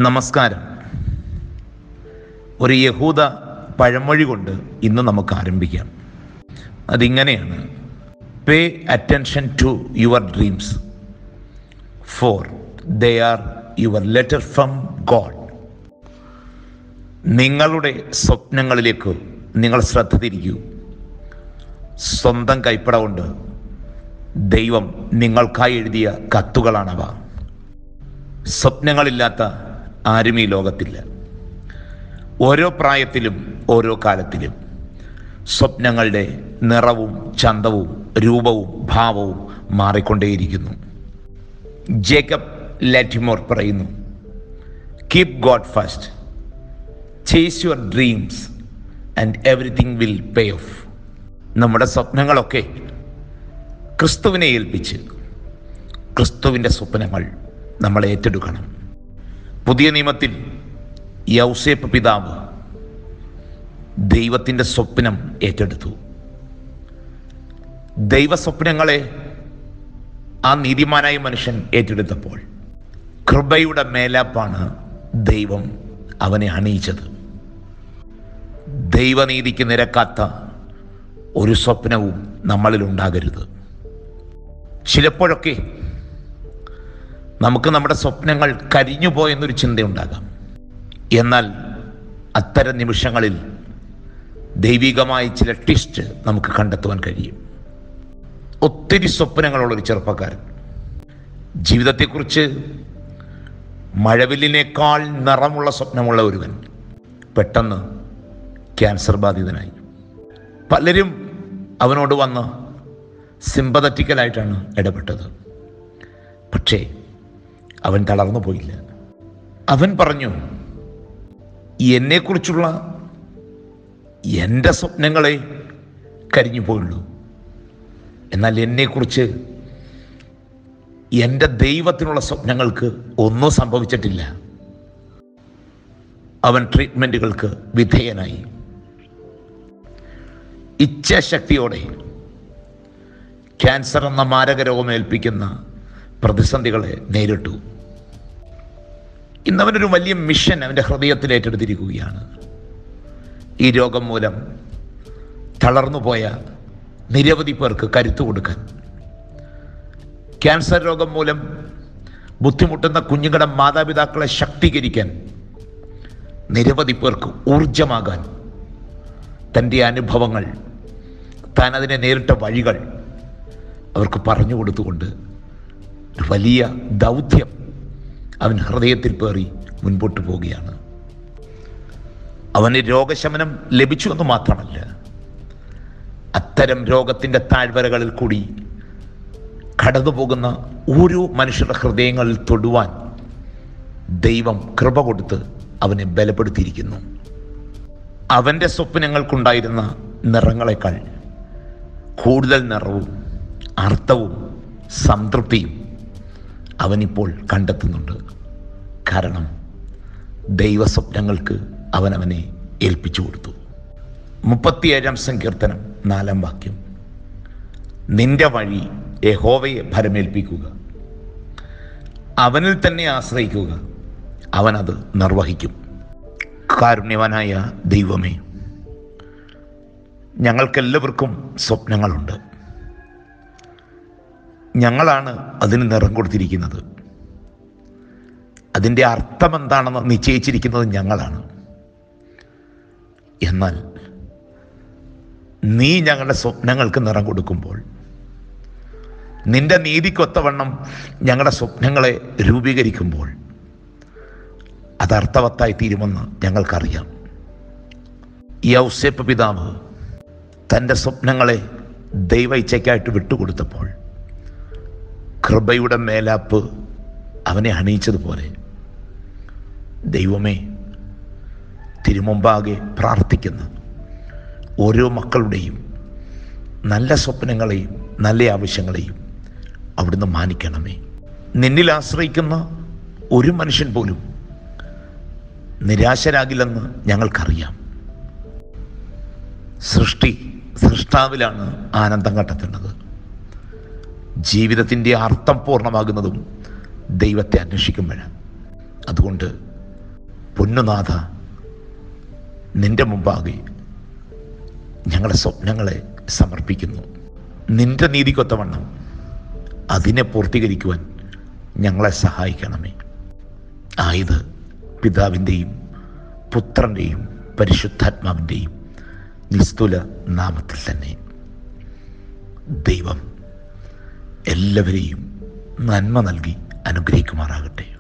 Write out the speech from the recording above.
നമസ്കാരം ഒരു യഹൂദ പഴമൊഴി കൊണ്ട് ഇന്ന് നമുക്ക് ആരംഭിക്കാം അതിങ്ങനെയാണ് pay attention to your dreams for they are your letter from God നിങ്ങളുടെ സ്വപ്നങ്ങളിലേക്ക് നിങ്ങൾ ശ്രദ്ധ തിരിക്കൂ സ്വന്തം കൈപ്പട കൊണ്ട് ദൈവം നിങ്ങൾക്കായി എഴുതിയ കത്തുകളാണവ സ്വപ്നങ്ങളില്ലാത്ത ആരും ഈ ലോകത്തില്ല ഓരോ പ്രായത്തിലും ഓരോ കാലത്തിലും സ്വപ്നങ്ങളുടെ നിറവും ചന്തവും രൂപവും ഭാവവും മാറിക്കൊണ്ടേയിരിക്കുന്നു ജേക്കബ് ലാറ്റിമോർ പറയുന്നു keep God first chase your dreams and everything will pay off നമ്മുടെ സ്വപ്നങ്ങളൊക്കെ ക്രിസ്തുവിനെ ഏൽപ്പിച്ച് ക്രിസ്തുവിൻ്റെ സ്വപ്നങ്ങൾ നമ്മൾ ഏറ്റെടുക്കണം പുതിയ നിയമത്തിൽ യൗസേപ്പ് പിതാവ് ദൈവത്തിൻ്റെ സ്വപ്നം ഏറ്റെടുത്തു ദൈവ സ്വപ്നങ്ങളെ ആ നീതിമാനായ മനുഷ്യൻ ഏറ്റെടുത്തപ്പോൾ കൃപയുടെ മേലാപ്പാണ് ദൈവം അവനെ അണിയിച്ചത് ദൈവനീതിക്ക് നിരക്കാത്ത ഒരു സ്വപ്നവും നമ്മളിൽ ഉണ്ടാകരുത് ചിലപ്പോഴൊക്കെ നമുക്ക് നമ്മുടെ സ്വപ്നങ്ങൾ കരിഞ്ഞു പോയെന്നൊരു ചിന്തയുണ്ടാകാം എന്നാൽ അത്തരം നിമിഷങ്ങളിൽ ദൈവികമായ ചില ട്വിസ്റ്റ് നമുക്ക് കണ്ടെത്തുവാൻ കഴിയും ഒത്തിരി സ്വപ്നങ്ങളുള്ളൊരു ചെറുപ്പക്കാരൻ ജീവിതത്തെക്കുറിച്ച് മഴവില്ലിനേക്കാൾ നിറമുള്ള സ്വപ്നമുള്ള ഒരുവൻ പെട്ടെന്ന് ക്യാൻസർ ബാധിതനായി പലരും അവനോട് വന്ന് സിമ്പതറ്റിക്കലായിട്ടാണ് ഇടപെട്ടത് പക്ഷേ അവൻ തളർന്നു പോയില്ല അവൻ പറഞ്ഞു എന്നെക്കുറിച്ചുള്ള എൻ്റെ സ്വപ്നങ്ങളെ കരിഞ്ഞു പോയുള്ളൂ എന്നാൽ എന്നെക്കുറിച്ച് എൻ്റെ ദൈവത്തിനുള്ള സ്വപ്നങ്ങൾക്ക് ഒന്നും സംഭവിച്ചിട്ടില്ല അവൻ ട്രീറ്റ്മെൻറ്റുകൾക്ക് വിധേയനായി ഇച്ഛാശക്തിയോടെ ക്യാൻസർ എന്ന മാരക രോഗമേൽപ്പിക്കുന്ന പ്രതിസന്ധികളെ നേരിട്ടു ഇന്നവനൊരു വലിയ മിഷൻ അവൻ്റെ ഹൃദയത്തിൽ ഏറ്റെടുത്തിരിക്കുകയാണ് ഈ രോഗം മൂലം തളർന്നുപോയ നിരവധി പേർക്ക് കരുത്തു കൊടുക്കാൻ ക്യാൻസർ രോഗം മൂലം ബുദ്ധിമുട്ടുന്ന കുഞ്ഞുങ്ങളുടെ മാതാപിതാക്കളെ ശക്തീകരിക്കാൻ നിരവധി പേർക്ക് ഊർജമാകാൻ തൻ്റെ അനുഭവങ്ങൾ താൻ അതിനെ നേരിട്ട വഴികൾ അവർക്ക് പറഞ്ഞു കൊടുത്തുകൊണ്ട് ഒരു വലിയ ദൗത്യം അവൻ ഹൃദയത്തിൽ പേറി മുൻപോട്ട് പോവുകയാണ് അവന് രോഗശമനം ലഭിച്ചു എന്ന് മാത്രമല്ല അത്തരം രോഗത്തിൻ്റെ താഴ്വരകളിൽ കൂടി കടന്നു പോകുന്ന ഓരോ മനുഷ്യരുടെ ഹൃദയങ്ങളിൽ തൊടുവാൻ ദൈവം കൃപ കൊടുത്ത് അവനെ ബലപ്പെടുത്തിയിരിക്കുന്നു അവൻ്റെ സ്വപ്നങ്ങൾക്കുണ്ടായിരുന്ന നിറങ്ങളെക്കാൾ കൂടുതൽ നിറവും അർത്ഥവും സംതൃപ്തിയും അവനിപ്പോൾ കണ്ടെത്തുന്നുണ്ട് കാരണം ദൈവസ്വപ്നങ്ങൾക്ക് അവൻ അവനെ ഏൽപ്പിച്ചു കൊടുത്തു മുപ്പത്തിയേഴാം സങ്കീർത്തനം നാലാം വാക്യം നിന്റെ വഴി യഹോവയെ ഭരമേൽപ്പിക്കുക അവനിൽ തന്നെ ആശ്രയിക്കുക അവനത് നിർവഹിക്കും കാരുണ്യവാനായ ദൈവമേ ഞങ്ങൾക്കെല്ലാവർക്കും സ്വപ്നങ്ങളുണ്ട് ഞങ്ങളാണ് അതിന് നിറം കൊടുത്തിരിക്കുന്നത് അതിൻ്റെ അർത്ഥം എന്താണെന്ന് നിശ്ചയിച്ചിരിക്കുന്നത് ഞങ്ങളാണ് എന്നാൽ നീ ഞങ്ങളുടെ സ്വപ്നങ്ങൾക്ക് നിറം കൊടുക്കുമ്പോൾ നിന്റെ നീതിക്കൊത്തവണ്ണം ഞങ്ങളുടെ സ്വപ്നങ്ങളെ രൂപീകരിക്കുമ്പോൾ അത് അർത്ഥവത്തായി തീരുമെന്ന് ഞങ്ങൾക്കറിയാം യൗസേപ്പ് പിതാവ് തൻ്റെ സ്വപ്നങ്ങളെ ദൈവ ഇച്ഛയ്ക്കായിട്ട് വിട്ടുകൊടുത്തപ്പോൾ കൃപയുടെ മേലാപ്പ് അവനെ അണിയിച്ചതുപോലെ ദൈവമേ തിരുമുമ്പാകെ പ്രാർത്ഥിക്കുന്ന ഓരോ മക്കളുടെയും നല്ല സ്വപ്നങ്ങളെയും നല്ല ആവശ്യങ്ങളെയും അവിടുന്ന് മാനിക്കണമേ നിന്നിൽ ആശ്രയിക്കുന്ന ഒരു മനുഷ്യൻ പോലും നിരാശരാകില്ലെന്ന് ഞങ്ങൾക്കറിയാം സൃഷ്ടി സൃഷ്ടാവിലാണ് ആനന്ദം കണ്ടെത്തേണ്ടത് ജീവിതത്തിൻ്റെ അർത്ഥം പൂർണ്ണമാകുന്നതും ദൈവത്തെ അന്വേഷിക്കുമ്പോഴാണ് അതുകൊണ്ട് പൊന്നുനാഥ നിന്റെ മുമ്പാകെ ഞങ്ങളുടെ സ്വപ്നങ്ങളെ സമർപ്പിക്കുന്നു നിന്റെ നീതിക്കൊത്തവണ്ണം അതിനെ പൂർത്തീകരിക്കുവാൻ ഞങ്ങളെ സഹായിക്കണമേ ആയത് പിതാവിൻ്റെയും പുത്രൻ്റെയും പരിശുദ്ധാത്മാവിൻ്റെയും നിസ്തുല നാമത്തിൽ തന്നെ ദൈവം എല്ലാവരെയും നന്മ നൽകി അനുഗ്രഹിക്കുമാറാകട്ടെ